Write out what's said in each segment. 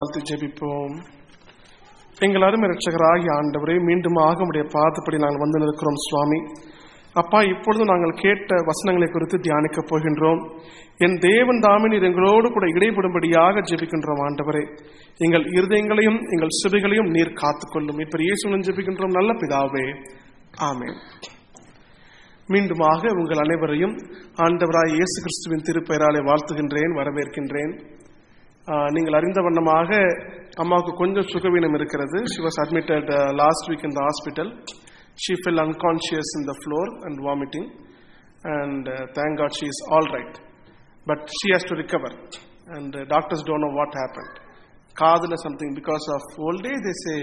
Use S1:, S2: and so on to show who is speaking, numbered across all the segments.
S1: வாழ்த்து ஜெபிப்போம் எங்கள் அருமை ரட்சகராகிய ஆண்டவரே மீண்டுமாக உடைய பாதப்படி நாங்கள் வந்து நிற்கிறோம் சுவாமி அப்பா இப்பொழுது நாங்கள் கேட்ட வசனங்களை குறித்து தியானிக்கப் போகின்றோம் என் தேவன் தாமே நீர் எங்களோடு கூட இடைப்படும்படியாக ஜெபிக்கின்றோம் ஆண்டவரே எங்கள் இருதயங்களையும் எங்கள் சிறுகளையும் நீர் காத்துக்கொள்ளும் இப்ப இயேசுடன் ஜெபிக்கின்றோம் நல்ல பிதாவே ஆமென் மீண்டுமாக உங்கள் அனைவரையும் ஆண்டவராய் இயேசு கிறிஸ்துவின் திருப்பெயராலே வாழ்த்துகின்றேன் வரவேற்கின்றேன் ஆஹ், நீங்கள் அறிந்த வண்ணமாக அம்மாவுக்கு கொஞ்சம் சுகவீனம் இருக்கிறது she was admitted last week in the hospital she fell unconscious in the floor and vomiting and thank God she is all right but she has to recover and doctors don't know what happen காதில் something because of old age they say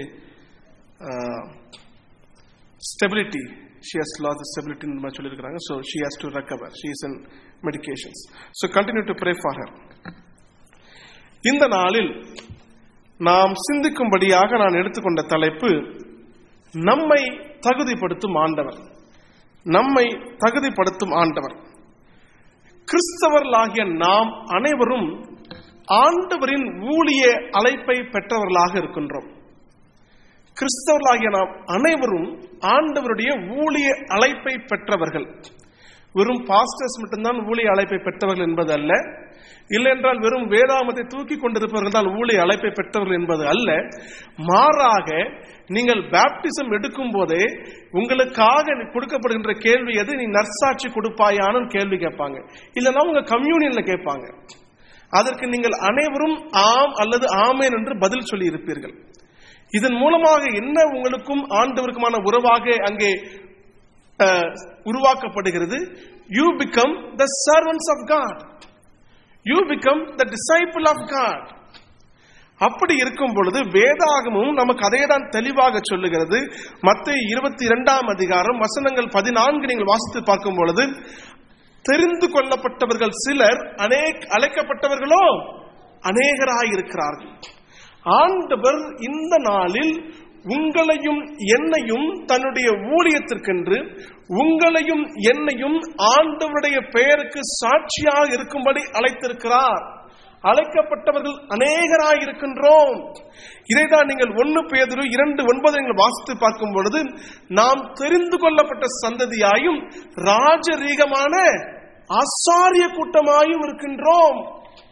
S1: stability she has lost stability இந்த மாதிரி சொல்லியிருக்கிறாங்க so she has to recover she is in medications so continue to pray for her இந்த நாளில் நாம் சிந்திக்கும்படியாக நான் எடுத்துக்கொண்ட தலைப்பு நம்மை தகுதிப்படுத்தும் ஆண்டவர் நம்மை தகுதிப்படுத்தும் ஆண்டவர் கிறிஸ்தவர்களாகிய நாம் அனைவரும் ஆண்டவரின் ஊழிய அழைப்பை பெற்றவர்களாக இருக்கின்றோம் கிறிஸ்தவர்களாகிய நாம் அனைவரும் ஆண்டவருடைய ஊழிய அழைப்பை பெற்றவர்கள் வெறும் பாஸ்டர்ஸ் மட்டும்தான் ஊழிய அழைப்பை பெற்றவர்கள் என்பது அல்ல இல்லை என்றால் வெறும் வேதாமத்தை தூக்கி கொண்டிருப்பவர்கள் தான் ஊழிய அழைப்பை பெற்றவர்கள் என்பது அல்ல மாறாக நீங்கள் பேப்டிசம் எடுக்கும் போதே உங்களுக்காக கொடுக்கப்படுகின்ற கேள்வி எது நீ நர்சாட்சி கொடுப்பாயான்னு கேள்வி கேட்பாங்க இல்லைன்னா உங்க கம்யூனியன்ல கேட்பாங்க அதற்கு நீங்கள் அனைவரும் ஆம் அல்லது ஆமேன் என்று பதில் சொல்லி இருப்பீர்கள் இதன் மூலமாக என்ன உங்களுக்கும் ஆண்டவருக்குமான உறவாக அங்கே அஹ், உருவாக்கப்படுகிறது you become the servants of God you become the disciple of God அப்படி இருக்கும் பொழுது வேதாகமும் நமக்கு அதே தான் தெளிவாக சொல்லுகிறது மத்திய இருபத்தி இரண்டாம் அதிகாரம் வசனங்கள் பதினான்கு நீங்கள் வாசித்து பார்க்கும் பொழுது தெரிந்து கொள்ளப்பட்டவர்கள் சிலர் அநேக் அழைக்கப்பட்டவர்களோ அநேகராயிருக்கிறார்கள் ஆண்டவர் இந்த நாளில் உங்களையும் என்னையும் தன்னுடைய ஊழியத்திற்கென்று உங்களையும் என்னையும் ஆண்டவருடைய பெயருக்கு சாட்சியாக இருக்கும்படி அழைத்திருக்கிறார் அழைக்கப்பட்டவர்கள் அநேகராயிருக்கின்றோம் இதைதான் நீங்கள் ஒன்னு பேதுரு இரண்டு ஒன்பது நீங்கள் வாசித்து பார்க்கும் பொழுது நாம் தெரிந்து கொள்ளப்பட்ட சந்ததியாயும் ராஜரீகமான ஆசாரிய கூட்டமாயும் இருக்கின்றோம்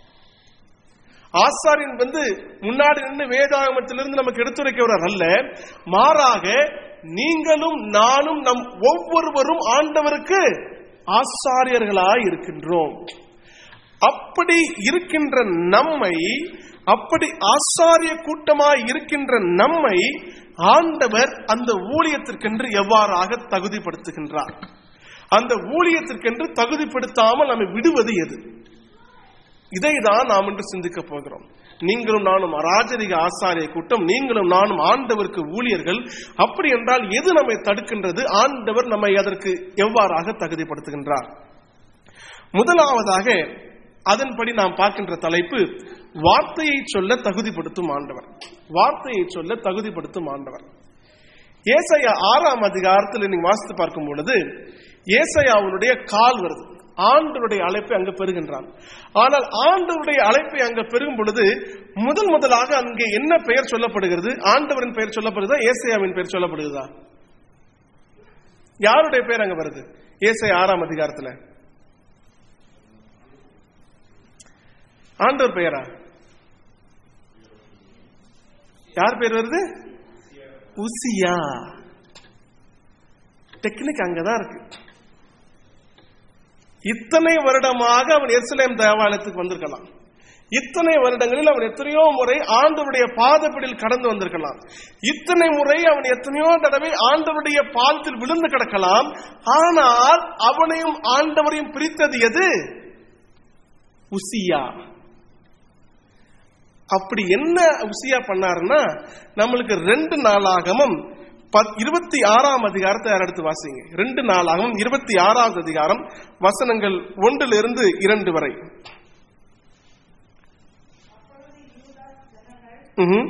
S1: ஆசாரியன் வந்து முன்னாடி நின்று வேதாகமத்திலிருந்து நமக்கு எடுத்துரைக்கிறவர் அல்ல மாறாக நீங்களும் நானும் நம் ஒவ்வொருவரும் ஆண்டவருக்கு ஆசாரியர்களாய் இருக்கின்றோம் அப்படி இருக்கின்ற நம்மை அப்படி ஆசாரிய கூட்டமாய் இருக்கின்ற நம்மை ஆண்டவர் அந்த ஊழியத்திற்கென்று எவ்வாறாக தகுதிப்படுத்துகின்றார் அந்த ஊழியத்திற்கென்று தகுதிப்படுத்தாமல் நம்மை விடுவது எது இதை தான் நாம் இன்று சிந்திக்க போகிறோம் நீங்களும் நானும் ராஜரிக ஆசாரிய கூட்டம் நீங்களும் நானும் ஆண்டவருக்கு ஊழியர்கள் அப்படி என்றால் எது நம்மை தடுக்கின்றது ஆண்டவர் நம்மை அதற்கு எவ்வாறாக தகுதிப்படுத்துகின்றார் முதலாவதாக அதன்படி நாம் பார்க்கின்ற தலைப்பு வார்த்தையை சொல்ல தகுதிப்படுத்தும் ஆண்டவர் வார்த்தையை சொல்ல தகுதிப்படுத்தும் ஆண்டவர் ஏசையா ஆறாம் அதிகாரத்தில் நீங்க வாசித்து பார்க்கும் பொழுது ஏசையாவுடைய கால் வருது ஆண்டவருடைய அழைப்பை அங்கு பெறுகின்றான் ஆனால் ஆண்டவருடைய அழைப்பை அங்கு பெறும் பொழுது முதல் முதலாக அங்கே என்ன பெயர் சொல்லப்படுகிறது ஆண்டவரின் பெயர் சொல்லப்படுதா ஏசையாவின் பெயர் சொல்லப்படுகிறதா யாருடைய பெயர் அங்க வருது ஏசை ஆறாம் அதிகாரத்துல ஆண்டவர் பெயரா யார் பேர் வருது உசியா டெக்னிக் அங்கதான் இருக்கு இத்தனை வருடமாக அவன் எருசலேம் தேவாலயத்துக்கு வந்திருக்கலாம் இத்தனை வருடங்களில் அவன் எத்தனையோ முறை ஆண்டவருடைய பாதப்படியில் கடந்து வந்திருக்கலாம் இத்தனை முறை அவன் எத்தனையோ தடவை ஆண்டவருடைய பாதத்தில் விழுந்து கிடக்கலாம் ஆனால் அவனையும் ஆண்டவரையும் பிரித்தது எது உசியா அப்படி என்ன உசியா பண்ணாருன்னா நம்மளுக்கு ரெண்டு நாளாகமும் பத்- இருபத்தி ஆறாம் அதிகாரத்தை யார் எடுத்து வாசிங்க ரெண்டு நாளாகவும் இருபத்தி ஆறாவது அதிகாரம் வசனங்கள் ஒன்றிலிருந்து இரண்டு வரை ம்ஹும்.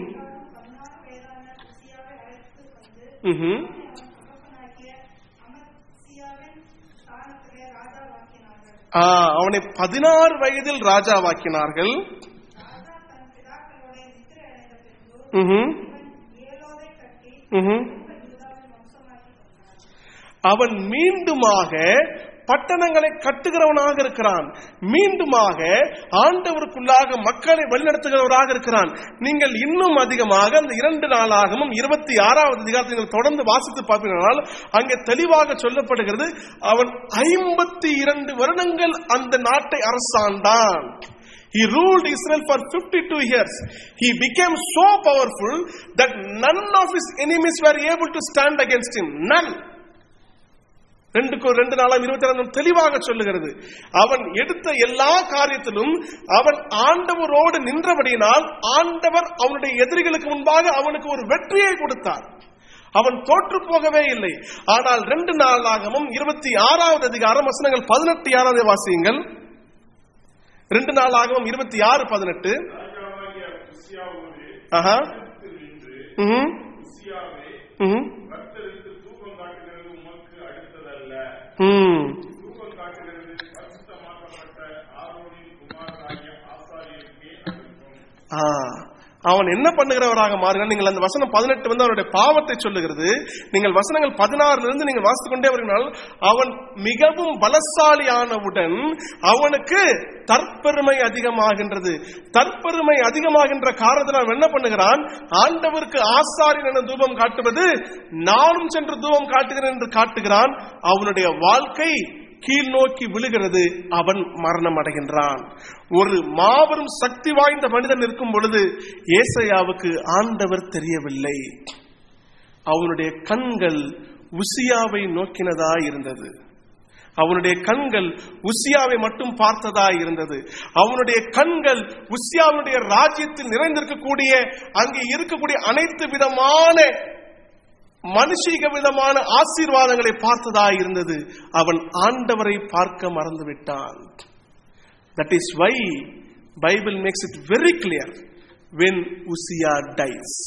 S1: ம்ஹும். ஆ, அவனை பதினாறு வயதில் ராஜாவாக்கினார்கள் ம்ஹும்.
S2: ஏலோதை கட்டி
S1: ம்ஹும்.
S2: யூதாவை வம்சமாக்கி கொண்டார்
S1: அவன் மீண்டுமாக பட்டணங்களை கட்டுகிறவனாக இருக்கிறான் மீண்டுமாக ஆண்டவருக்குள்ளாக மக்களை வழிநடத்துகிறவராக இருக்கிறான் நீங்கள் இன்னும் அதிகமாக அந்த இரண்டு நாளாகவும் இருபத்தி ஆறாவது அதிகாரத்தை நீங்கள் தொடர்ந்து வாசித்து பார்ப்பீர்கள் அங்கே தெளிவாக சொல்லப்படுகிறது அவன் ஐம்பத்தி இரண்டு வருடங்கள் அந்த நாட்டை அரசாண்டான் He ruled Israel for 52 years. He became so powerful that none of his enemies were able to stand against him. None. ரெண்டுக்கு ரெண்டு நாளாம் இருபத்தி ரெண்டு தெளிவாக சொல்லுகிறது அவன் எடுத்த எல்லா காரியத்திலும் அவன் ஆண்டவரோடு நின்றபடியினால் ஆண்டவர் அவனுடைய எதிரிகளுக்கு முன்பாக அவனுக்கு ஒரு வெற்றியை கொடுத்தார் அவன் தோற்று போகவே இல்லை ஆனால் ரெண்டு நாளாகவும் இருபத்தி ஆறாவது அதிகாரம் வசனங்கள் பதினெட்டு ஆறாவது வாசியுங்கள் ரெண்டு நாளாகவும் இருபத்தி ஆறு பதினெட்டு
S3: ராஜாவாகிய உசியாவோடு
S1: ஆஹா
S3: எதிர்த்து நின்று
S1: ம்ஹும்.
S3: உசியாவே
S1: ம்ஹும்.
S3: கர்த்தருக்கு தூக்கம் காட்டுகிறது உமக்கு அடுத்ததல்ல
S1: ம்.
S3: தூக்கம் காட்டுகிறது பரிசுத்தமாக்கப்பட்ட ஆரோனின் குமாரராகிய ஆசாரியருக்கே அடுக்கும்
S1: ஆ, அவன் என்ன பண்ணுகிறவராக மாறுகிறான் நீங்கள் அந்த வசனம் பதினெட்டு வந்து அவனுடைய பாவத்தை சொல்லுகிறது நீங்கள் வசனங்கள் பதினாறுல இருந்து நீங்கள் வாசித்துக் கொண்டே வருகிறால் அவன் மிகவும் பலசாலியானவுடன் அவனுக்கு தற்பெருமை அதிகமாகின்றது தற்பெருமை அதிகமாகின்ற காரணத்தில் அவன் என்ன பண்ணுகிறான் ஆண்டவருக்கு ஆசாரியன் என தூபம் காட்டுவது நானும் சென்று தூபம் காட்டுகிறேன் என்று காட்டுகிறான் அவனுடைய வாழ்க்கை கீழ் நோக்கி விழுகிறது அவன் மரணம் அடைகின்றான் ஒரு மாபெரும் சக்தி வாய்ந்த மனிதன் இருக்கும் பொழுது ஏசையாவுக்கு ஆண்டவர் தெரியவில்லை அவனுடைய கண்கள் உசியாவை நோக்கினதா இருந்தது அவனுடைய கண்கள் உசியாவை மட்டும் பார்த்ததா இருந்தது அவனுடைய கண்கள் உசியாவுடைய ராஜ்யத்தில் நிறைந்திருக்கக்கூடிய அங்கே இருக்கக்கூடிய அனைத்து விதமான மனுஷீக விதமான ஆசீர்வாதங்களை பார்த்ததா இருந்தது அவன் ஆண்டவரை பார்க்க மறந்து விட்டான் that is why Bible makes it very clear when Uzziah dies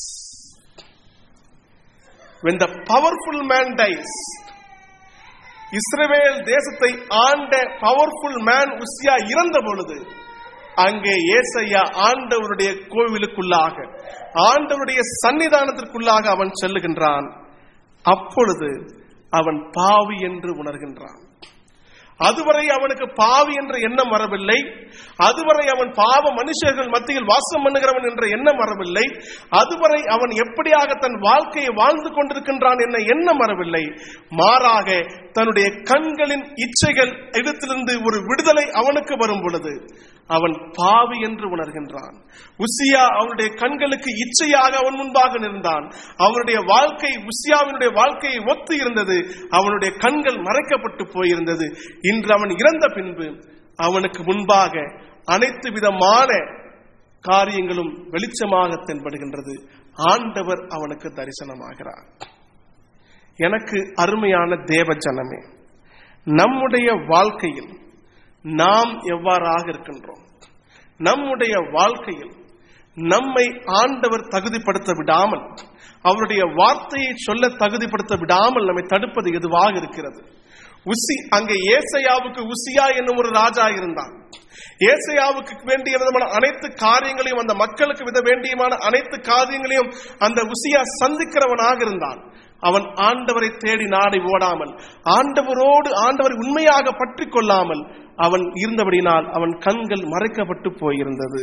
S1: when the powerful man dies இஸ்ரவேல் தேசத்தை ஆண்ட பவர்ஃபுல் மேன் உசியா இறந்த பொழுது அங்கே ஏசையா ஆண்டவருடைய கோவிலுக்குள்ளாக ஆண்டவருடைய சன்னிதானத்திற்குள்ளாக அவன் செல்லுகின்றான் அப்பொழுது அவன் பாவி என்று உணர்கின்றான் அதுவரை அவனுக்கு பாவி என்ற எண்ணம் வரவில்லை அதுவரை அவன் பாவ மனுஷர்கள் மத்தியில் வாசம் பண்ணுகிறவன் என்ற எண்ணம் வரவில்லை அதுவரை அவன் எப்படியாக தன் வாழ்க்கையை வாழ்ந்து கொண்டிருக்கின்றான் என்ற எண்ணம் வரவில்லை மாறாக தன்னுடைய கண்களின் இச்சைகள் இடத்திலிருந்து ஒரு விடுதலை அவனுக்கு வரும் பொழுது அவன் பாவி என்று உணர்கின்றான் உசியா அவனுடைய கண்களுக்கு இச்சையாக அவன் முன்பாக நின்றான் அவனுடைய வாழ்க்கை உசியாவினுடைய வாழ்க்கையை ஒத்து இருந்தது அவனுடைய கண்கள் மறைக்கப்பட்டு போயிருந்தது இன்று அவன் இறந்த பின்பு அவனுக்கு முன்பாக அனைத்து விதமான காரியங்களும் வெளிச்சமாக தென்படுகின்றது ஆண்டவர் அவனுக்கு தரிசனமாகிறார் எனக்கு அருமையான தேவ ஜனமே நம்முடைய வாழ்க்கையில் நாம் எவ்வாறாக இருக்கின்றோம் நம்முடைய வாழ்க்கையில் நம்மை ஆண்டவர் தகுதிப்படுத்த விடாமல் அவருடைய வார்த்தையை சொல்ல தகுதிப்படுத்த விடாமல் நம்மை தடுப்பது எதுவாக இருக்கிறது உசி அங்கே ஏசையாவுக்கு உசியா என்னும் ஒரு ராஜா இருந்தான் ஏசையாவுக்கு வேண்டிய விதமான அனைத்து காரியங்களையும் அந்த மக்களுக்கு வித வேண்டியமான அனைத்து காரியங்களையும் அந்த உசியா சந்திக்கிறவனாக இருந்தான் அவன் ஆண்டவரை தேடி நாடி ஓடாமல் ஆண்டவரோடு ஆண்டவரை உண்மையாக பற்றி கொள்ளாமல் அவன் இருந்தபடினால் அவன் கண்கள் மறைக்கப்பட்டு போயிருந்தது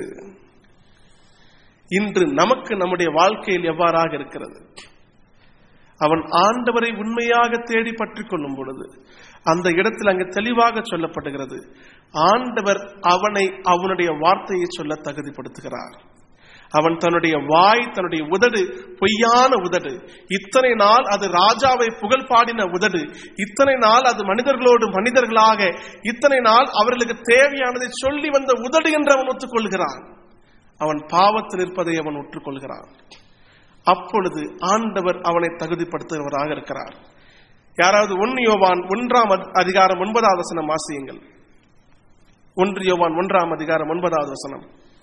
S1: இன்று நமக்கு நம்முடைய வாழ்க்கையில் எவ்வாறாக இருக்கிறது அவன் ஆண்டவரை உண்மையாக தேடி பற்றி கொள்ளும் பொழுது அந்த இடத்தில் அங்கு தெளிவாக சொல்லப்படுகிறது ஆண்டவர் அவனை அவனுடைய வார்த்தையை சொல்ல தகுதிப்படுத்துகிறார் அவன் தன்னுடைய வாய் தன்னுடைய உதடு பொய்யான உதடு இத்தனை நாள் அது ராஜாவை புகழ் பாடின உதடு இத்தனை நாள் அது மனிதர்களோடு மனிதர்களாக இத்தனை நாள் அவர்களுக்கு தேவையானதை சொல்லி வந்த உதடு என்று அவன் ஒத்துக்கொள்கிறான் அவன் பாவத்தில் இருப்பதை அவன் ஒற்றுக்கொள்கிறான் அப்பொழுது ஆண்டவர் அவனை தகுதிப்படுத்துகிறவராக இருக்கிறார் யாராவது ஒன்று யோவான் ஒன்றாம் அதி- அதிகாரம் ஒன்பதாவது வசனம் வாசியுங்கள் ஒன்று யோவான் ஒன்றாம் அதிகாரம் ஒன்பதாவது வசனம்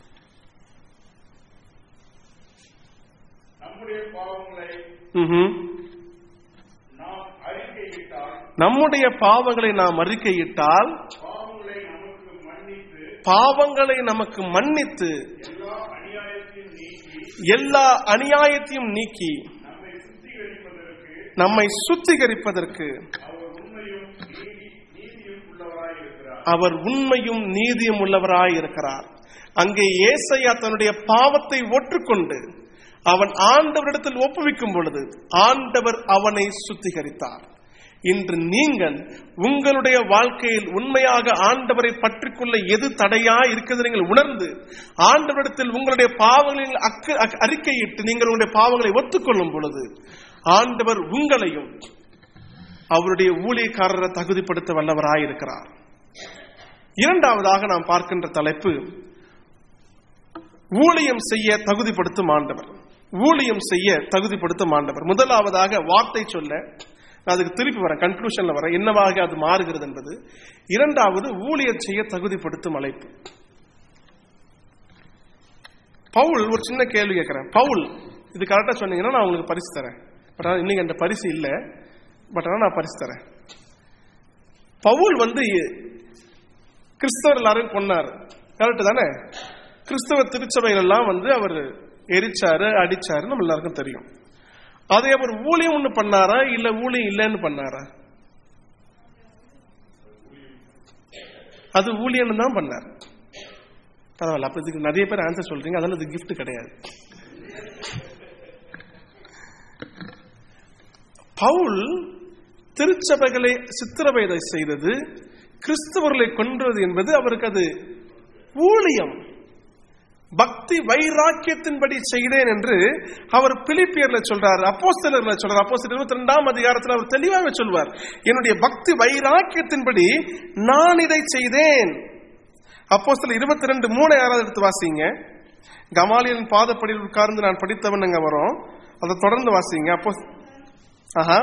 S3: நம்முடைய பாவங்களை
S1: ம்ஹும்.
S3: நாம் அறிக்கையிட்டால்
S1: நம்முடைய பாவங்களை நாம் அறிக்கையிட்டால்
S3: பாவங்களை நமக்கு மன்னித்து
S1: பாவங்களை நமக்கு மன்னித்து
S3: எல்லா அநியாயத்தையும் நீக்கி
S1: எல்லா அநியாயத்தையும் நீக்கி
S3: நம்மை சுத்திகரிப்பதற்கு
S1: நம்மை சுத்திகரிப்பதற்கு
S3: அவர் உண்மையும் நீதி நீதியும் உள்ளவராய் இருக்கிறார்
S1: அவர் உண்மையும் நீதியும் உள்ளவராய் இருக்கிறார் அங்கே ஏசையா தன்னுடைய பாவத்தை ஒற்றுக்கொண்டு அவன் ஆண்டவரிடத்தில் ஒப்புவிக்கும் பொழுது ஆண்டவர் அவனை சுத்திகரித்தார் இன்று நீங்கள் உங்களுடைய வாழ்க்கையில் உண்மையாக ஆண்டவரை பற்றிக்கொள்ள எது தடையா இருக்கிறது நீங்கள் உணர்ந்து ஆண்டவரிடத்தில் உங்களுடைய பாவங்களில் அக்கு அக்- அறிக்கையிட்டு நீங்கள் உங்களுடைய பாவங்களை ஒத்துக்கொள்ளும் பொழுது ஆண்டவர் உங்களையும் அவருடைய ஊழியக்காரரை தகுதிப்படுத்த வல்லவராயிருக்கிறார் இரண்டாவதாக நாம் பார்க்கின்ற தலைப்பு ஊழியம் செய்ய தகுதிப்படுத்தும் ஆண்டவர் ஊழியம் செய்ய தகுதிப்படுத்தும் ஆண்டவர் முதலாவதாக வார்த்தை சொல்ல நான் அதுக்கு திருப்பி வரேன் கன்க்ளூஷன்ல வரேன் என்னவாக அது மாறுகிறது என்பது இரண்டாவது ஊழியர் செய்ய தகுதிப்படுத்தும் அழைப்பு பவுல் ஒரு சின்ன கேள்வி கேட்கிறேன் பவுல் இது கரெக்டா சொன்னீங்கன்னா நான் உங்களுக்கு பரிசு தரேன் பட் ஆனால் இன்னைக்கு அந்த பரிசு இல்லை பட் ஆனால் நான் பரிசு தரேன் பவுல் வந்து கிறிஸ்தவர் எல்லாரும் கொன்னாரு கரெக்ட் தானே கிறிஸ்தவ திருச்சபைகள் எல்லாம் வந்து அவர் எரிச்சாரு அடிச்சாரு நம்ம எல்லாருக்கும் தெரியும் அதை அவர் ஊழியம் ஒண்ணு பண்ணாரா இல்ல ஊழியம் இல்லைன்னு பண்ணாரா அது ஊழியம்னு தான் பண்ணார் பரவாயில்ல அப்ப இதுக்கு நிறைய பேர் ஆன்சர் சொல்றீங்க அதனால இது gift கிடையாது பவுல் திருச்சபைகளை சித்திரவதை செய்தது கிறிஸ்தவர்களை கொன்றது என்பது அவருக்கு அது ஊழியம் பக்தி வைராக்கியத்தின்படி செய்தேன் என்று அவர் பிலிப்பியர்ல சொல்றார் அப்போஸ்தலர்ல சொல்றார் அப்போஸ்தலர் இருபத்தி ரெண்டாம் அதிகாரத்தில் அவர் தெளிவாக சொல்வார் என்னுடைய பக்தி வைராக்கியத்தின்படி நான் இதை செய்தேன் அப்போஸ்தலர் இருபத்தி ரெண்டு மூணு யாராவது எடுத்து வாசிங்க கமாலியன் பாதப்படியில் உட்கார்ந்து நான் படித்தவன் அங்க வரும் அதை தொடர்ந்து வாசிங்க அப்போ ஆஹா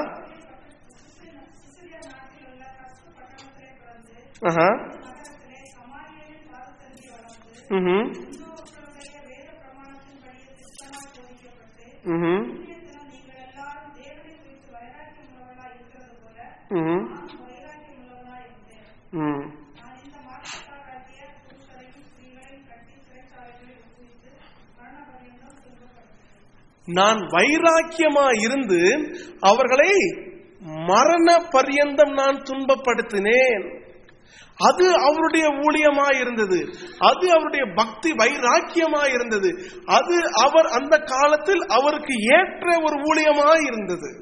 S2: சிசிலியா நாட்டில் உள்ள கஸ்து பட்டணத்திலே பிறந்து
S1: ஆஹா
S2: நகரத்திலே சமாரியரின் பாதத்தருகே வளர்ந்து
S1: ம்ஹும்
S2: இந்துக்களுடைய வேத பிரமாணத்தின்படியே திட்டமாய் போதிக்கப்பட்டு
S1: ம்ஹும்
S2: புண்ணியத்தினால் நீங்கள் எல்லாரும் தேவனை குறித்து வைராக்கியம் உள்ளவர்களாய் இருக்கிறது போல
S1: ம்ஹும்
S2: நான் வைராக்கியம் உள்ளவனாய் இருந்தேன்
S1: ம்
S2: நான் இந்த மாற்றத்தாராகிய புருஷரையும் ஸ்திரீகளையும் கட்டி சிறைச்சாலைகளில் ஒப்புவித்து மரண பரியந்தம் துன்பப்படுத்தினேன்
S1: நான் வைராக்கியமா இருந்து அவர்களை மரண பரியந்தம் நான் துன்பப்படுத்தினேன் அது அவருடைய ஊழியமா இருந்தது அது அவருடைய பக்தி வைராக்கியமா இருந்தது அது அவர் அந்த காலத்தில் அவருக்கு ஏற்ற ஒரு ஊழியமா இருந்தது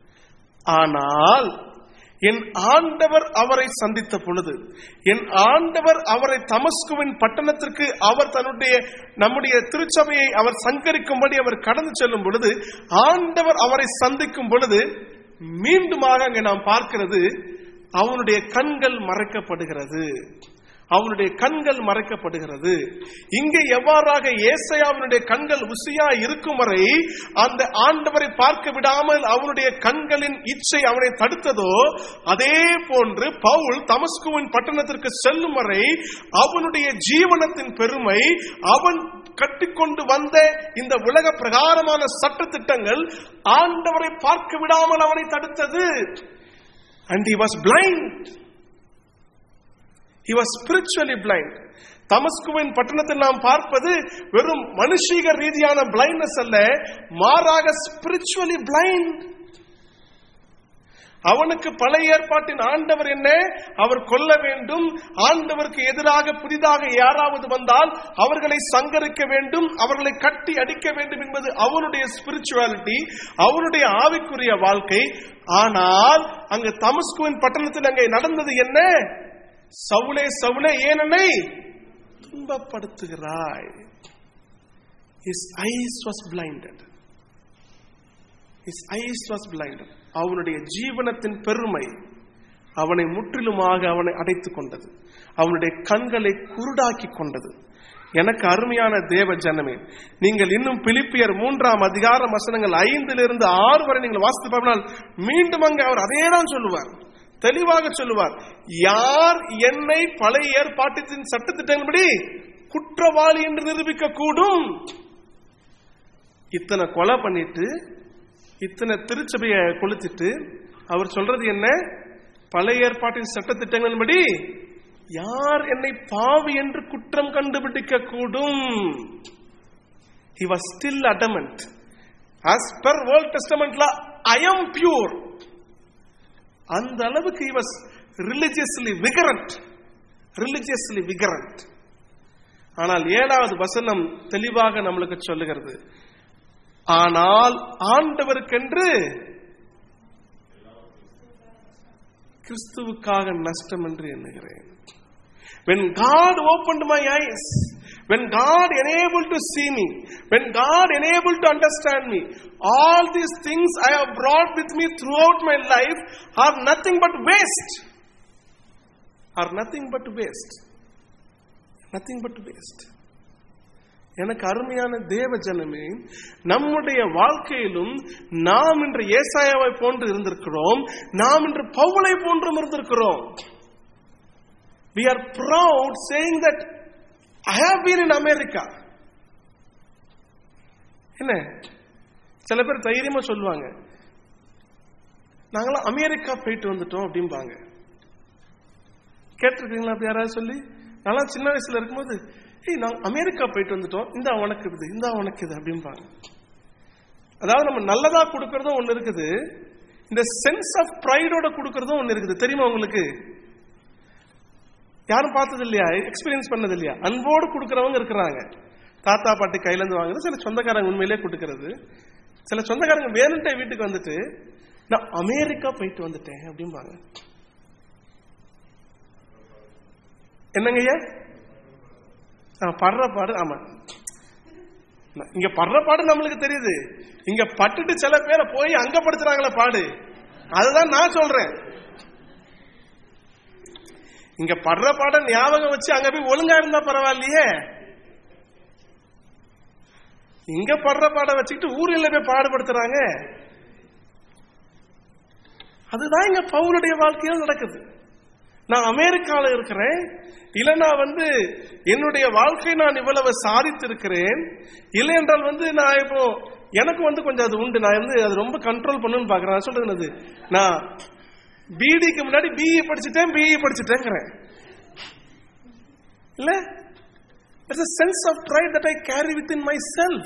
S1: ஆனால் என் ஆண்டவர் அவரை சந்தித்த பொழுது என் ஆண்டவர் அவரை தமஸ்குவின் பட்டணத்திற்கு அவர் தன்னுடைய நம்முடைய திருச்சபையை அவர் சங்கரிக்கும்படி அவர் கடந்து செல்லும் பொழுது ஆண்டவர் அவரை சந்திக்கும் பொழுது மீண்டுமாக அங்கே நாம் பார்க்கிறது அவனுடைய கண்கள் மறைக்கப்படுகிறது அவனுடைய கண்கள் மறைக்கப்படுகிறது இங்கே எவ்வாறாக ஏசையாவினுடைய கண்கள் உசியா இருக்கும் வரை அந்த ஆண்டவரை பார்க்க விடாமல் அவனுடைய கண்களின் இச்சை அவனை தடுத்ததோ அதே போன்று பவுல் தமஸ்குவின் பட்டணத்திற்கு செல்லும் வரை அவனுடைய ஜீவனத்தின் பெருமை அவன் கட்டிக்கொண்டு வந்த இந்த உலக பிரகாரமான சட்ட திட்டங்கள் ஆண்டவரை பார்க்க விடாமல் அவனை தடுத்தது and he was blind he was spiritually blind தமஸ்குவின் பட்டணத்தில் நாம் பார்ப்பது வெறும் மனுஷீக ரீதியான பிளைண்ட்னஸ் அல்ல மாறாக ஸ்பிரிச்சுவலி பிளைண்ட் அவனுக்கு பழைய ஏற்பாட்டின் ஆண்டவர் என்ன அவர் கொல்ல வேண்டும் ஆண்டவருக்கு எதிராக புதிதாக யாராவது வந்தால் அவர்களை சங்கரிக்க வேண்டும் அவர்களை கட்டி அடிக்க வேண்டும் என்பது அவனுடைய ஸ்பிரிச்சுவாலிட்டி அவனுடைய ஆவிக்குரிய வாழ்க்கை ஆனால் அங்கு தமஸ்குவின் பட்டணத்தில் அங்கே நடந்தது என்ன சவுளே சவுளே ஏன் என்னை துன்பப்படுத்துகிறாய் his eyes was blinded his eyes was blinded அவனுடைய ஜீவனத்தின் பெருமை அவனை முற்றிலுமாக அவனை அடைத்துக் கொண்டது அவனுடைய கண்களை குருடாக்கி கொண்டது எனக்கு அருமையான தேவ ஜனமே நீங்கள் இன்னும் பிலிப்பியர் மூன்றாம் அதிகார வசனங்கள் ஐந்திலிருந்து ஆறு வரை நீங்கள் வாசித்து பார்த்தால் மீண்டும் அங்கே அவர் அதே தான் சொல்லுவார் தெளிவாக சொல்லுவார் யார் என்னை பழைய ஏற்பாட்டின் சட்டத்திட்டங்கள்படி குற்றவாளி என்று நிரூபிக்க கூடும் இத்தனை கொலை பண்ணிட்டு இத்தனை திருச்சபைய கொளுத்திட்டு அவர் சொல்றது என்ன பழைய ஏற்பாட்டின் சட்டத்திட்டங்களின்படி யார் என்னை பாவி என்று குற்றம் கண்டுபிடிக்க கூடும் he was still adamant as per old testament law i am pure அந்த அளவுக்கு he was religiously vigorant religiously vigorant ஆனால் ஏழாவது வசனம் தெளிவாக நம்மளுக்கு சொல்லுகிறது ஆனால் ஆண்டவருக்கென்று கிறிஸ்துவுக்காக நஷ்டம் என்று எண்ணுகிறேன் when god opened my eyes when god enabled to see me when god enabled to understand me all these things i have brought with me throughout my life are nothing but waste are nothing but waste nothing but waste எனக்கு அருமையான தேவ ஜனமே நம்முடைய வாழ்க்கையிலும் நாம் இன்று ஏசாயாவை போன்று இருந்திருக்கிறோம் நாம் இன்று பவுலை போன்றும் இருந்திருக்கிறோம் we are proud saying that I have been in America. என்ன சில பேர் தைரியமா சொல்லுவாங்க நாங்களாம் அமெரிக்கா போயிட்டு வந்துட்டோம் அப்படிம்பாங்க கேட்டிருக்கீங்களா அப்படி யாராவது சொல்லி நான்லாம் சின்ன வயசுல இருக்கும்போது ஏய் நான் அமெரிக்கா போயிட்டு வந்துட்டோம் இந்த உனக்கு இது இந்த உனக்கு இது அப்படிம்பாங்க அதாவது நம்ம நல்லதா கொடுக்கறதும் ஒண்ணு இருக்குது இந்த சென்ஸ் ஆஃப் ப்ரைடோட கொடுக்கறதும் ஒண்ணு இருக்குது தெரியுமா உங்களுக்கு யாரும் பார்த்தது இல்லையா எக்ஸ்பீரியன்ஸ் பண்ணது இல்லையா அன்போடு கொடுக்கறவங்க இருக்கிறாங்க தாத்தா பாட்டி கையில இருந்து வாங்குறது சில சொந்தக்காரங்க உண்மையிலே கொடுக்கறது சில சொந்தக்காரங்க வேணுன்ட்டே வீட்டுக்கு வந்துட்டு நான் அமெரிக்கா போயிட்டு வந்துட்டேன் அப்படிம்பாங்க என்னங்க ஐயா ஆ, படுற பாடு ஆமா இங்க படுற பாடு நம்மளுக்கு தெரியுது இங்க பட்டுட்டு சில பேரை போய் அங்க படுத்துறாங்களே பாடு அதுதான் நான் சொல்றேன் இங்க படுற பாட ஞாபகம் வச்சு அங்க போய் ஒழுங்கா இருந்தா பரவாயில்லையே இங்க படுற பாட வச்சுக்கிட்டு ஊரில் போய் பாடுபடுத்துறாங்க அதுதான் இங்க பவுலுடைய வாழ்க்கையில் நடக்குது நான் அமெரிக்கால இருக்கிறேன் இல்ல நான் வந்து என்னுடைய வாழ்க்கை நான் இவ்வளவு சாதித்திருக்கிறேன் இல்லை என்றால் வந்து நான் இப்போ எனக்கு வந்து கொஞ்சம் அது உண்டு நான் வந்து அது ரொம்ப கண்ட்ரோல் பண்ணணும்னு பாக்குறேன் நான் சொல்றது என்னது நான் பிடிக்கு முன்னாடி பிஇ படிச்சுட்டேன் பிஇ படிச்சுட்டேங்கிறேன் இல்ல There's a sense of pride that I carry within myself.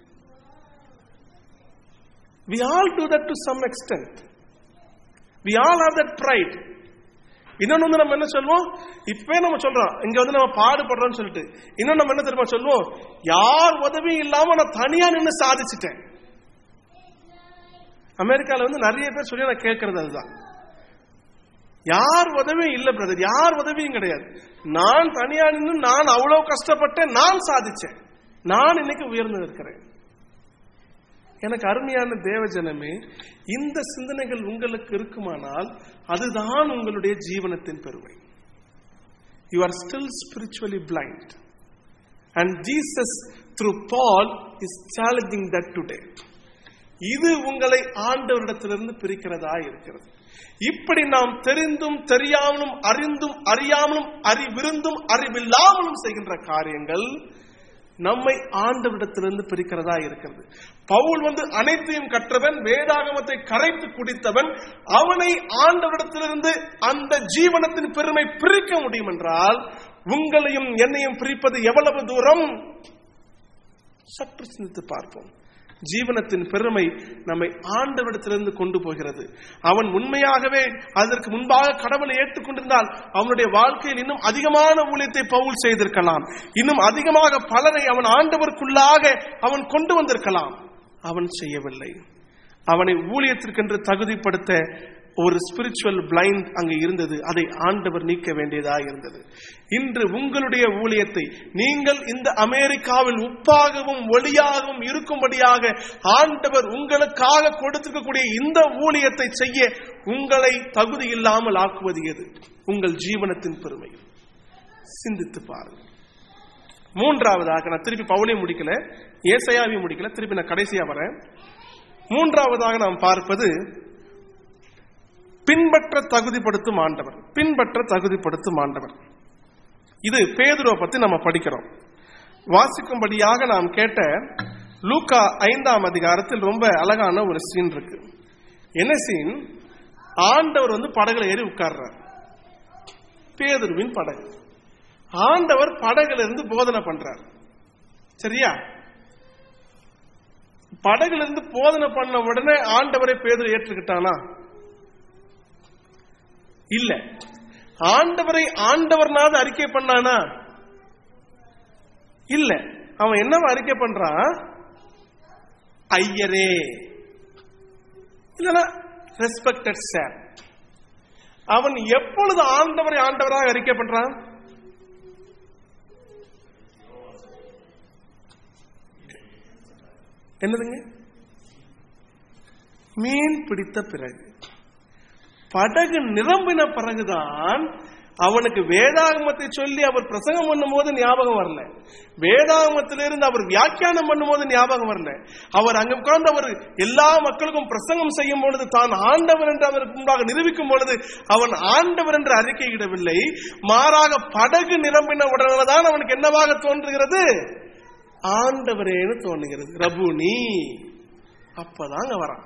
S1: We all do that to some extent. We all have that pride. இன்னொன்னு வந்து நம்ம என்ன சொல்லுவோம் இப்பவே நம்ம சொல்றோம் இங்க வந்து நம்ம பாடுபடுறோம்னு சொல்லிட்டு இன்னும் நம்ம என்ன தெரியுமா சொல்லுவோம் யார் உதவியும் இல்லாம நான் தனியா நின்னு சாதிச்சிட்டேன் அமெரிக்கால வந்து நிறைய பேர் சொல்லி நான் கேட்கறது அதுதான் யார் உதவியும் இல்ல பிரதர் யார் உதவியும் கிடையாது நான் தனியா நின்று நான் அவ்வளவு கஷ்டப்பட்டேன் நான் சாதிச்சேன் நான் இன்னைக்கு உயர்ந்து இருக்கிறேன் எனக்கு அருமையான தேவஜனமே இந்த சிந்தனைகள் உங்களுக்கு இருக்குமானால் அதுதான் உங்களுடைய ஜீவனத்தின் பெருமை you are still spiritually blind and Jesus through Paul is challenging that today இது உங்களை ஆண்டவரிடத்திலிருந்து பிரிக்கிறதா இருக்கிறது இப்படி நாம் தெரிந்தும் தெரியாமலும் அறிந்தும் அறியாமலும் அறிவிருந்தும் அறிவில்லாமலும் செய்கின்ற காரியங்கள் நம்மை ஆண்டவரிடத்திலிருந்து பிரிக்கிறதா இருக்கிறது பவுல் வந்து அனைத்தையும் கற்றவன் வேதாகமத்தை கரைத்து குடித்தவன் அவனை ஆண்டவரிடத்திலிருந்து அந்த ஜீவனத்தின் பெருமை பிரிக்க முடியும் என்றால் உங்களையும் என்னையும் பிரிப்பது எவ்வளவு தூரம் சற்று சிந்தித்து பார்ப்போம் ஜீவனத்தின் பெருமை நம்மை ஆண்டவரிடத்திலிருந்து கொண்டு போகிறது அவன் உண்மையாகவே அதற்கு முன்பாக கடவுளை ஏற்றுக்கொண்டிருந்தால் அவனுடைய வாழ்க்கையில் இன்னும் அதிகமான ஊழியத்தை பவுல் செய்திருக்கலாம் இன்னும் அதிகமாக பலரை அவன் ஆண்டவருக்குள்ளாக அவன் கொண்டு வந்திருக்கலாம் அவன் செய்யவில்லை அவனை ஊழியத்திற்கென்று தகுதிப்படுத்த ஒரு ஸ்பிரிச்சுவல் பிளைண்ட் அங்கு இருந்தது அதை ஆண்டவர் நீக்க வேண்டியதாக இருந்தது இன்று உங்களுடைய ஊழியத்தை நீங்கள் இந்த அமெரிக்காவில் உப்பாகவும் ஒளியாகவும் இருக்கும்படியாக ஆண்டவர் உங்களுக்காக கொடுத்திருக்கக்கூடிய இந்த ஊழியத்தை செய்ய உங்களை தகுதி இல்லாமல் ஆக்குவது எது உங்கள் ஜீவனத்தின் பெருமை சிந்தித்து பாருங்கள் மூன்றாவதாக நான் திருப்பி பவுலையும் முடிக்கல ஏசையாவையும் முடிக்கல திருப்பி நான் கடைசியா வரேன் மூன்றாவதாக நாம் பார்ப்பது பின்பற்ற தகுதிப்படுத்தும் ஆண்டவர் பின்பற்ற தகுதிப்படுத்தும் ஆண்டவர் இது பேதுருவை பத்தி நம்ம படிக்கிறோம் வாசிக்கும்படியாக நாம் கேட்ட லூக்கா ஐந்தாம் அதிகாரத்தில் ரொம்ப அழகான ஒரு சீன் இருக்கு என்ன சீன் ஆண்டவர் வந்து படகுல ஏறி உட்கார்றார் பேதுருவின் படகு ஆண்டவர் படகுல இருந்து போதனை பண்றார் சரியா படகுல இருந்து போதனை பண்ண உடனே ஆண்டவரை பேதுரு ஏற்றுக்கிட்டானா இல்ல ஆண்டவரை ஆண்டவர்னாவது அறிக்கை பண்ணானா இல்ல அவன் என்னவா அறிக்கை பண்றான் ஐயரே இல்லனா ரெஸ்பெக்டட் சார் அவன் எப்பொழுது ஆண்டவரை ஆண்டவராக அறிக்கை பண்றான் என்னதுங்க மீன் பிடித்த பிறகு படகு நிரம்பின பிறகுதான் அவனுக்கு வேதாகமத்தை சொல்லி அவர் பிரசங்கம் பண்ணும்போது ஞாபகம் வரல வேதாகமத்திலிருந்து அவர் வியாக்கியானம் பண்ணும்போது ஞாபகம் வரல அவர் அங்க உட்கார்ந்து அவர் எல்லா மக்களுக்கும் பிரசங்கம் செய்யும் பொழுது தான் ஆண்டவர் என்று அவருக்கு முன்பாக நிரூபிக்கும் பொழுது அவன் ஆண்டவர் என்று அறிக்கையிடவில்லை மாறாக படகு நிரம்பின உடனேதான் அவனுக்கு என்னவாக தோன்றுகிறது ஆண்டவரேன்னு தோணுகிறது ரபுனி அப்பதாங்க வரான்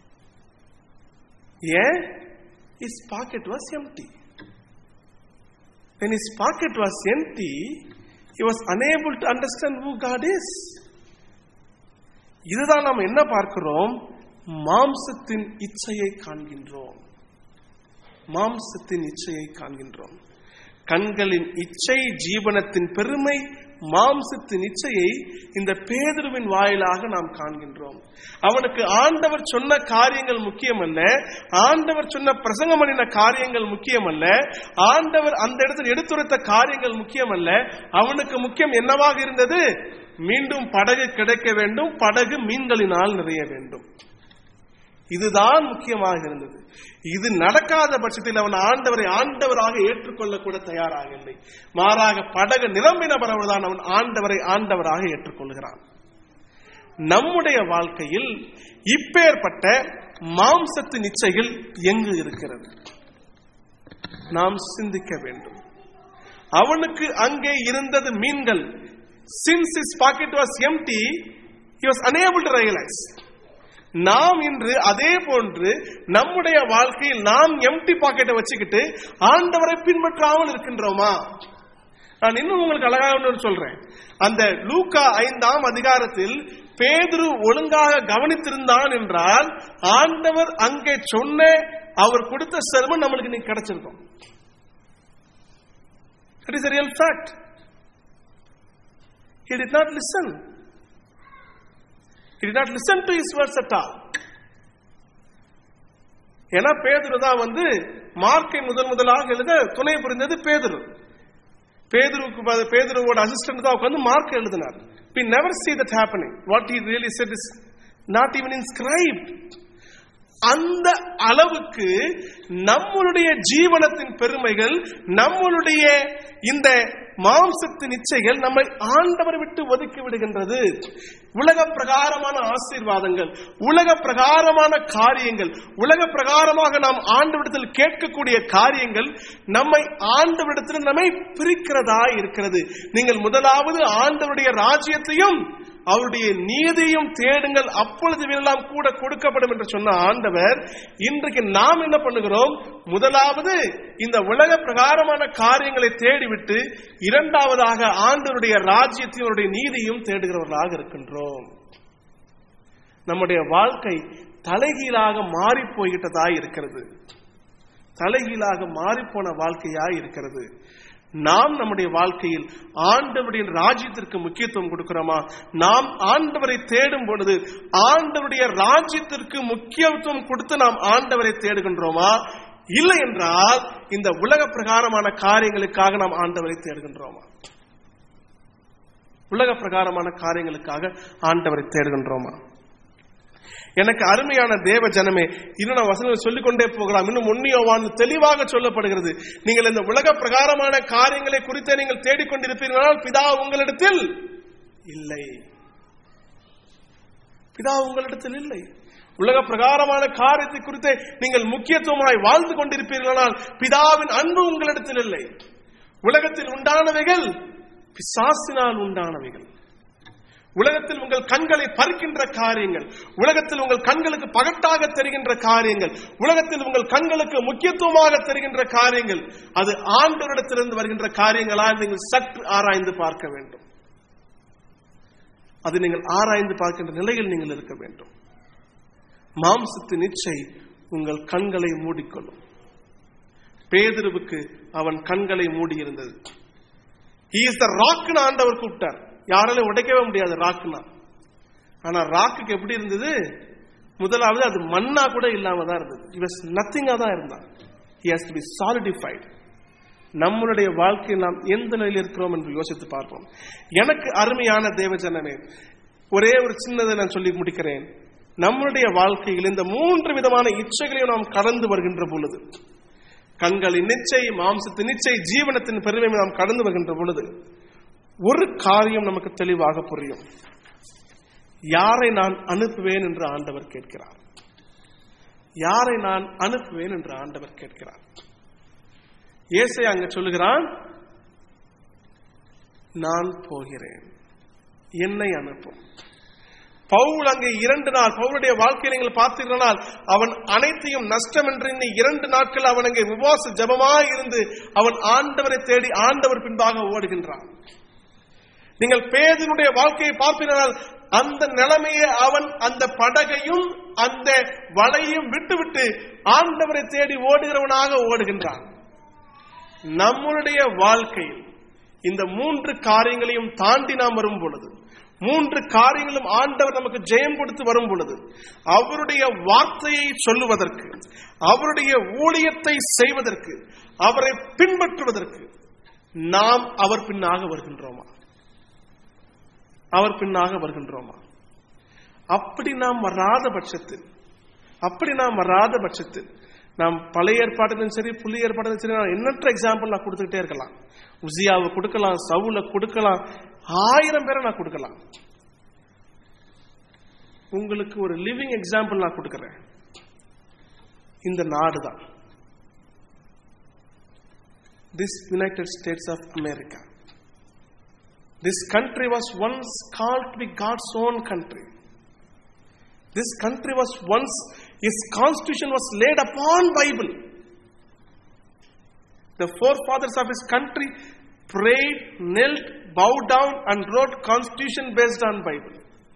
S1: ஏன் his pocket was empty when his pocket was empty he was unable to understand who god is இதுதான் நாம் என்ன பார்க்கிறோம் மாம்சத்தின் இச்சையை காண்கின்றோம் மாம்சத்தின் இச்சையை காண்கின்றோம் கண்களின் இச்சை ஜீவனத்தின் பெருமை மாம்சத்தின் இச்சையை இந்த பேதுருவின் வாயிலாக நாம் காண்கின்றோம் அவனுக்கு ஆண்டவர் சொன்ன காரியங்கள் முக்கியமல்ல ஆண்டவர் சொன்ன பிரசங்கம் பண்ணின காரியங்கள் முக்கியமல்ல ஆண்டவர் அந்த இடத்தில் எடுத்துரைத்த காரியங்கள் முக்கியமல்ல அவனுக்கு முக்கியம் என்னவாக இருந்தது மீண்டும் படகு கிடைக்க வேண்டும் படகு மீன்களினால் நிறைய வேண்டும் இதுதான் முக்கியமாக இருந்தது இது நடக்காத பட்சத்தில் அவன் ஆண்டவரை ஆண்டவராக ஏற்றுக்கொள்ள கூட தயாராக இல்லை மாறாக படகு நிரம்பின பிறகுதான் அவன் ஆண்டவரை ஆண்டவராக ஏற்றுக்கொள்கிறான் நம்முடைய வாழ்க்கையில் இப்பேற்பட்ட மாம்சத்து நிச்சைகள் எங்கு இருக்கிறது நாம் சிந்திக்க வேண்டும் அவனுக்கு அங்கே இருந்தது மீன்கள் since his pocket was empty he was unable to realize நாம் இன்று அதே போன்று நம்முடைய வாழ்க்கையில் நாம் எம்டி பாக்கெட்டை வச்சுக்கிட்டு ஆண்டவரை பின்பற்றாமல் இருக்கின்றோமா நான் இன்னும் உங்களுக்கு அழகாக ஒன்று சொல்றேன் அந்த லூக்கா ஐந்தாம் அதிகாரத்தில் பேதுரு ஒழுங்காக கவனித்திருந்தான் என்றால் ஆண்டவர் அங்கே சொன்ன அவர் கொடுத்த செல்வம் நம்மளுக்கு நீ கிடைச்சிருக்கும் it is real fact he did not listen he did not listen to his words at all ஏன்னா பேதுரு தான் வந்து மார்க்கை முதல் முதலாக எழுத துணை புரிந்தது பேதுரு பேதுருவுக்கு ப- பேதுருவோட அசிஸ்டன்ட் தான் உட்கார்ந்து மார்க் எழுதினார் we never see that happening what he really said is not even inscribed அந்த அளவுக்கு நம்மளுடைய ஜீவனத்தின் பெருமைகள் நம்மளுடைய இந்த மாம்சத்தின் இச்சைகள் நம்மை ஆண்டவர் விட்டு ஒதுக்கி விடுகின்றது உலக பிரகாரமான ஆசீர்வாதங்கள் உலக பிரகாரமான காரியங்கள் உலக பிரகாரமாக நாம் ஆண்டவரிடத்தில் கேட்கக்கூடிய காரியங்கள் நம்மை ஆண்டவரிடத்தில் நம்மை பிரிக்கிறதா இருக்கிறது நீங்கள் முதலாவது ஆண்டவருடைய ராஜ்யத்தையும் அவருடைய நீதியும் தேடுங்கள் அப்பொழுது எல்லாம் கூட கொடுக்கப்படும் என்று சொன்ன ஆண்டவர் இன்றைக்கு நாம் என்ன பண்ணுகிறோம் முதலாவது இந்த உலக பிரகாரமான காரியங்களை தேடிவிட்டு இரண்டாவதாக ஆண்டவருடைய ராஜ்யத்தையும் அவருடைய நீதியும் தேடுகிறவர்களாக இருக்கின்றோம் நம்முடைய வாழ்க்கை தலைகீழாக மாறி போய்கிட்டதா இருக்கிறது தலைகீழாக மாறிப்போன வாழ்க்கையாய் இருக்கிறது நாம் நம்முடைய வாழ்க்கையில் ஆண்டவருடைய ராஜ்யத்திற்கு முக்கியத்துவம் கொடுக்கிறோமா நாம் ஆண்டவரை தேடும் பொழுது ஆண்டவருடைய ராஜ்யத்திற்கு முக்கியத்துவம் கொடுத்து நாம் ஆண்டவரை தேடுகின்றோமா இல்லை என்றால் இந்த உலக பிரகாரமான காரியங்களுக்காக நாம் ஆண்டவரை தேடுகின்றோமா உலக பிரகாரமான காரியங்களுக்காக ஆண்டவரை தேடுகின்றோமா எனக்கு அருமையான தேவ ஜனமே இன்னும் நான் வசனங்கள் சொல்லிக் கொண்டே போகலாம் இன்னும் முன்னியோவான் தெளிவாக சொல்லப்படுகிறது நீங்கள் இந்த உலக பிரகாரமான காரியங்களை குறித்து நீங்கள் தேடிக்கொண்டிருப்பீர்களால் பிதா உங்களிடத்தில் இல்லை பிதா உங்களிடத்தில் இல்லை உலக பிரகாரமான காரியத்தை குறித்து நீங்கள் முக்கியத்துவமாய் வாழ்ந்து கொண்டிருப்பீர்களானால் பிதாவின் அன்பு உங்களிடத்தில் இல்லை உலகத்தில் உண்டானவைகள் பிசாசினால் உண்டானவைகள் உலகத்தில் உங்கள் கண்களை பறிக்கின்ற காரியங்கள் உலகத்தில் உங்கள் கண்களுக்கு பகட்டாக தெரிகின்ற காரியங்கள் உலகத்தில் உங்கள் கண்களுக்கு முக்கியத்துவமாக தெரிகின்ற காரியங்கள் அது ஆண்டவரிடத்திலிருந்து வருகின்ற காரியங்களால் நீங்கள் சற்று ஆராய்ந்து பார்க்க வேண்டும் அதை நீங்கள் ஆராய்ந்து பார்க்கின்ற நிலையில் நீங்கள் இருக்க வேண்டும் மாம்சத்தின் இச்சை உங்கள் கண்களை மூடிக்கொள்ளும் பேதுருவுக்கு அவன் கண்களை மூடியிருந்தது he is the ராக்குன்னு ஆண்டவர் கூப்பிட்டார் யாராலும் உடைக்கவே முடியாது ராக்குனா ஆனா ராக்குக்கு எப்படி இருந்தது முதலாவது அது மண்ணா கூட இல்லாம தான் இருந்தது he was நத்திங்கா தான் இருந்தான் he has to be solidified நம்மளுடைய வாழ்க்கையில் நாம் எந்த நிலையில் இருக்கிறோம் என்று யோசித்து பார்ப்போம் எனக்கு அருமையான தேவஜனமே ஒரே ஒரு சின்னதை நான் சொல்லி முடிக்கிறேன் நம்மளுடைய வாழ்க்கையில் இந்த மூன்று விதமான இச்சைகளையும் நாம் கடந்து வருகின்ற பொழுது கண்களின் நிச்சை மாம்சத்தின் நிச்சை ஜீவனத்தின் பெருமை நாம் கடந்து வருகின்ற பொழுது ஒரு காரியம் நமக்கு தெளிவாக புரியும் யாரை நான் அனுப்புவேன் என்று ஆண்டவர் கேட்கிறார் யாரை நான் அனுப்புவேன் என்று ஆண்டவர் கேட்கிறார் ஏசை அங்க சொல்லுகிறான் நான் போகிறேன் என்னை அனுப்பும் பவுல் அங்கே இரண்டு நாள் பவுலுடைய வாழ்க்கையை நீங்கள் பார்த்தீர்களால் அவன் அனைத்தையும் நஷ்டம் என்று எண்ணி இரண்டு நாட்கள் அவன் அங்கே உபவாச ஜபமாய் இருந்து அவன் ஆண்டவரை தேடி ஆண்டவர் பின்பாக ஓடுகின்றான் நீங்கள் பேதனுடைய வாழ்க்கையை பார்ப்பீர்கள் அந்த நிலைமையை அவன் அந்த படகையும் அந்த வலையும் விட்டுவிட்டு ஆண்டவரை தேடி ஓடுகிறவனாக ஓடுகின்றான் நம்மளுடைய வாழ்க்கையில் இந்த மூன்று காரியங்களையும் தாண்டி நாம் வரும் பொழுது மூன்று காரியங்களும் ஆண்டவர் நமக்கு ஜெயம் கொடுத்து வரும் பொழுது அவருடைய வார்த்தையை சொல்லுவதற்கு அவருடைய ஊழியத்தை செய்வதற்கு அவரை பின்பற்றுவதற்கு நாம் அவர் பின்னாக வருகின்றோமா அவர் பின்னாக வருகின்றோமா அப்படி நாம் வராத பட்சத்தில் அப்படி நாம் வராத பட்சத்தில் நாம் பழைய ஏற்பாட்டிலும் சரி புதிய ஏற்பாட்டிலும் சரி நான் எண்ணற்ற எக்ஸாம்பிள் நான் கொடுத்துக்கிட்டே இருக்கலாம் உசியாவை கொடுக்கலாம் சவுல கொடுக்கலாம் ஆயிரம் பேரை நான் கொடுக்கலாம் உங்களுக்கு ஒரு லிவிங் எக்ஸாம்பிள் நான் கொடுக்கிறேன் இந்த நாடு தான் this United States of America this country was once call to be God's own country This country was once, its constitution was laid upon Bible. The forefathers of his country prayed, knelt, bowed down and wrote constitution based on Bible.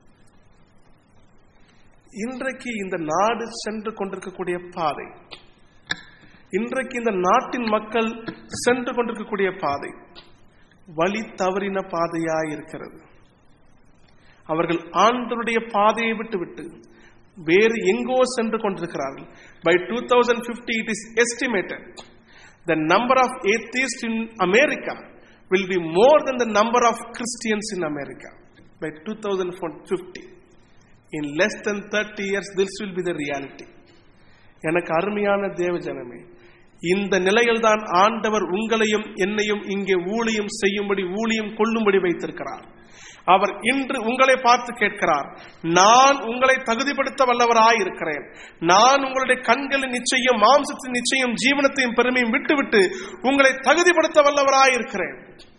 S1: இன்றைக்கு இந்த நாடு சென்று கொண்டிருக்கக்கூடிய பாதை இன்றைக்கு இந்த நாட்டின் மக்கள் சென்று கொண்டிருக்கக்கூடிய பாதை வழி தவறின பாதையாய் இருக்கிறது அவர்கள் ஆண்டவருடைய பாதையை விட்டு விட்டு வேறு எங்கோ சென்று கொண்டிருக்கிறார்கள் by two thousand fifty it is estimated the number of atheist in America will be more than the number of Christians in America by two thousand fifty in less than thirty years this will be the reality எனக்கு அருமையான தேவ ஜனமே இந்த நிலையில்தான் ஆண்டவர் உங்களையும் என்னையும் இங்கே ஊழியம் செய்யும்படி ஊழியம் கொள்ளும்படி வைத்திருக்கிறார் அவர் இன்று உங்களை பார்த்து கேட்கிறார் நான் உங்களை தகுதிப்படுத்த வல்லவராய் இருக்கிறேன் நான் உங்களுடைய கண்களின் நிச்சயம் மாம்சத்தின் நிச்சயம் ஜீவனத்தையும் பெருமையும் விட்டுவிட்டு உங்களை தகுதிப்படுத்த வல்லவராய் இருக்கிறேன்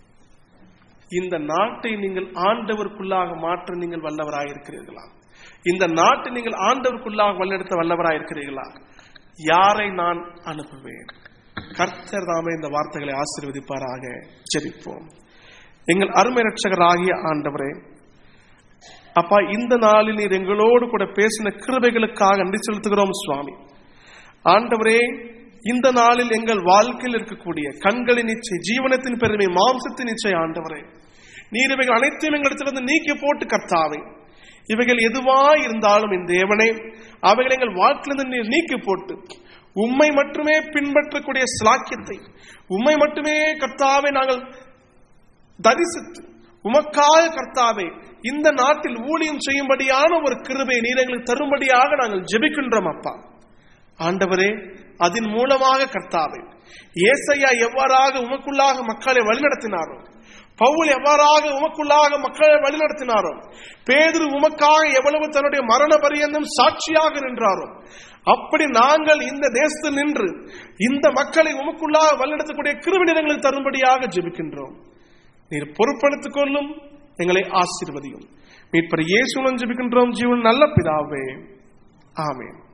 S1: இந்த நாட்டை நீங்கள் ஆண்டவருக்குள்ளாக மாற்ற நீங்கள் வல்லவராய் இருக்கிறீர்களா இந்த நாட்டை நீங்கள் ஆண்டவருக்குள்ளாக வல்லெடுத்த வல்லவராய் இருக்கிறீர்களா யாரை நான் அனுப்புவேன் கர்த்தர் தாமே இந்த வார்த்தைகளை ஆசீர்வதிப்பாராக ஜெபிப்போம் எங்கள் அருமை ரட்சகராகிய ஆண்டவரே அப்பா இந்த நாளில் நீர் எங்களோடு கூட பேசின கிருபைகளுக்காக நன்றி செலுத்துகிறோம் சுவாமி ஆண்டவரே இந்த நாளில் எங்கள் வாழ்க்கையில் இருக்கக்கூடிய கண்களின் இச்சை ஜீவனத்தின் பெருமை மாம்சத்தின் இச்சை ஆண்டவரே நீர் இவைகள் அனைத்தையும் எங்களிடத்திலிருந்து நீக்கி போட்டு கர்த்தாவை இவைகள் எதுவா இருந்தாலும் இந்த தேவனே அவைகள் எங்கள் வாழ்க்கையிலிருந்து நீர் நீக்கி போட்டு உம்மை மட்டுமே பின்பற்றக்கூடிய ஸ்லாக்கியத்தை உம்மை மட்டுமே கர்த்தாவை நாங்கள் தரிசித்து உமக்காக கர்த்தாவே இந்த நாட்டில் ஊழியம் செய்யும்படியான ஒரு கிருபை நீர் எங்களுக்கு தரும்படியாக நாங்கள் ஜெபிக்கின்றோம் அப்பா ஆண்டவரே அதன் மூலமாக கர்த்தாவே ஏசையா எவ்வாறாக உமக்குள்ளாக மக்களை வழிநடத்தினாரோ பவுல் எவ்வாறாக உமக்குள்ளாக மக்களை வழிநடத்தினாரோ பேதுரு உமக்காக எவ்வளவு தன்னுடைய மரண பரியந்தம் சாட்சியாக நின்றாரோ அப்படி நாங்கள் இந்த தேசத்தில் நின்று இந்த மக்களை உமக்குள்ளாக வழிநடத்தக்கூடிய கிருவினிடங்களுக்கு தரும்படியாக ஜெபிக்கின்றோம் நீர் பொறுப்படுத்திக் கொள்ளும் எங்களை ஆசீர்வதியும் மீட்பர் இயேசுடன் ஜெபிக்கின்றோம் ஜீவன் நல்ல பிதாவே ஆமென்